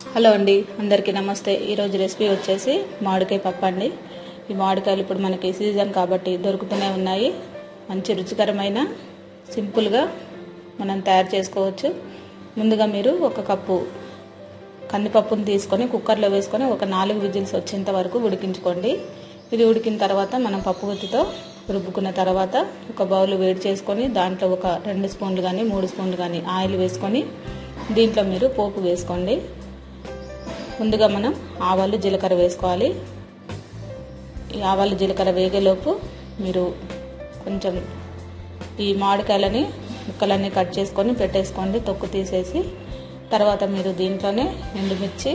hello అండి అందరికీ నమస్తే ఈరోజు రెసిపీ వచ్చేసి మామిడికాయ పప్పు అండి ఈ మామిడికాయలు ఇప్పుడు మనకి సీజన్ కాబట్టి దొరుకుతూనే ఉన్నాయి మంచి రుచికరమైన సింపుల్గా మనం తయారు చేసుకోవచ్చు ముందుగా మీరు ఒక కప్పు కందిపప్పును తీసుకొని కుక్కర్లో వేసుకొని ఒక నాలుగు విజిల్స్ వచ్చేంత వరకు ఉడికించుకోండి ఇది ఉడికిన తర్వాత మనం పప్పు గుత్తితో రుబ్బుకున్న తర్వాత ఒక బౌల్ వేడి చేసుకొని దాంట్లో ఒక రెండు స్పూన్లు కానీ మూడు స్పూన్లు కానీ ఆయిల్ వేసుకొని దీంట్లో మీరు పోపు వేసుకోండి ముందుగా మనం ఆవాలు జీలకర్ర వేసుకోవాలి ఈ ఆవాలు జీలకర్ర వేగేలోపు మీరు కొంచెం ఈ మామిడికాయలని ముక్కలన్నీ కట్ చేసుకొని పెట్టేసుకోండి తొక్కు తీసేసి తర్వాత మీరు దీంట్లోనే ఎండుమిర్చి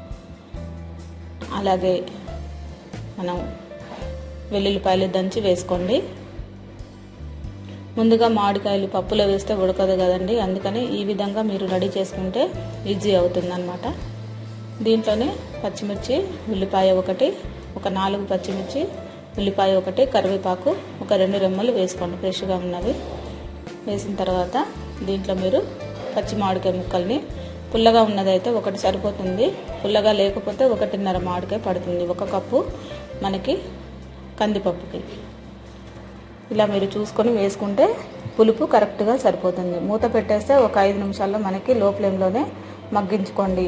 అలాగే మనం వెల్లుల్లిపాయలు దంచి వేసుకోండి ముందుగా మామిడికాయలు పప్పులో వేస్తే ఉడకదు కదండి అందుకని ఈ విధంగా మీరు రెడీ చేసుకుంటే ఈజీ అవుతుందన్నమాట దీంట్లోనే పచ్చిమిర్చి ఉల్లిపాయ ఒకటి ఒక నాలుగు పచ్చిమిర్చి ఉల్లిపాయ ఒకటి కరివేపాకు ఒక రెండు రెమ్మలు వేసుకోండి ఫ్రెష్గా ఉన్నవి వేసిన తర్వాత దీంట్లో మీరు పచ్చి మామిడికాయ ముక్కల్ని పుల్లగా ఉన్నదైతే ఒకటి సరిపోతుంది పుల్లగా లేకపోతే ఒకటిన్నర మామిడికాయ పడుతుంది ఒక కప్పు మనకి కందిపప్పుకి ఇలా మీరు చూసుకొని వేసుకుంటే పులుపు కరెక్ట్గా సరిపోతుంది మూత పెట్టేస్తే ఒక ఐదు నిమిషాల్లో మనకి లో ఫ్లేమ్లోనే మగ్గించుకోండి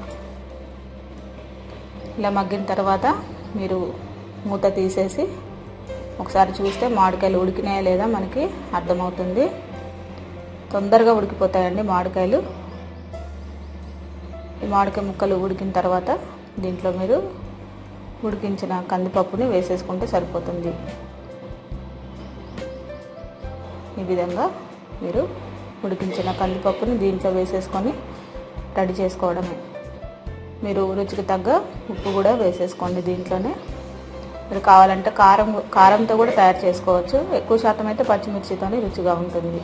ఇలా మగ్గిన తర్వాత మీరు మూత తీసేసి ఒకసారి చూస్తే మామిడికాయలు ఉడికినాయా లేదా మనకి అర్థమవుతుంది తొందరగా ఉడికిపోతాయండి మామిడికాయలు ఈ మామిడికాయ ముక్కలు ఉడికిన తర్వాత దీంట్లో మీరు ఉడికించిన కందిపప్పుని వేసేసుకుంటే సరిపోతుంది ఈ విధంగా మీరు ఉడికించిన కందిపప్పుని దీంట్లో వేసేసుకొని రెడీ చేసుకోవడమే మీరు రుచికి తగ్గ ఉప్పు కూడా వేసేసుకోండి దీంట్లోనే మీరు కావాలంటే కారం కారంతో కూడా తయారు చేసుకోవచ్చు ఎక్కువ శాతం అయితే పచ్చిమిర్చితోనే రుచిగా ఉంటుంది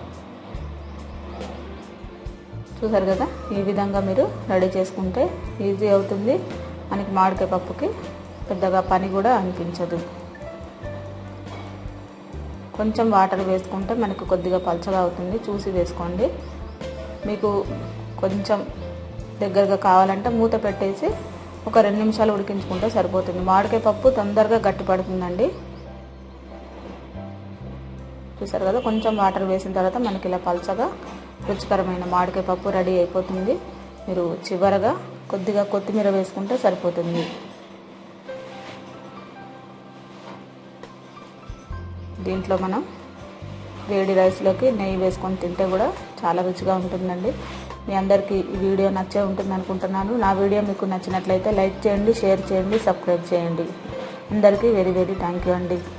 చూసారు కదా ఈ విధంగా మీరు రెడీ చేసుకుంటే ఈజీ అవుతుంది మనకి మామిడికాయ పప్పుకి పెద్దగా పని కూడా అనిపించదు కొంచెం వాటర్ వేసుకుంటే మనకు కొద్దిగా పలచగా అవుతుంది చూసి వేసుకోండి మీకు కొంచెం దగ్గరగా కావాలంటే మూత పెట్టేసి ఒక రెండు నిమిషాలు ఉడికించుకుంటే సరిపోతుంది మామిడికాయ పప్పు తొందరగా గట్టి పడుతుందండి చూసారు కదా కొంచెం వాటర్ వేసిన తర్వాత మనకి ఇలా పలచగా రుచికరమైన మామిడికాయ పప్పు రెడీ అయిపోతుంది మీరు చివరగా కొద్దిగా కొత్తిమీర వేసుకుంటే సరిపోతుంది దీంట్లో మనం వేడి రైస్లోకి నెయ్యి వేసుకొని తింటే కూడా చాలా రుచిగా ఉంటుందండి మీ అందరికీ ఈ వీడియో నచ్చే ఉంటుంది అనుకుంటున్నాను నా వీడియో మీకు నచ్చినట్లయితే లైక్ చేయండి షేర్ చేయండి సబ్స్క్రైబ్ చేయండి అందరికీ వెరీ వెరీ థ్యాంక్ యూ అండి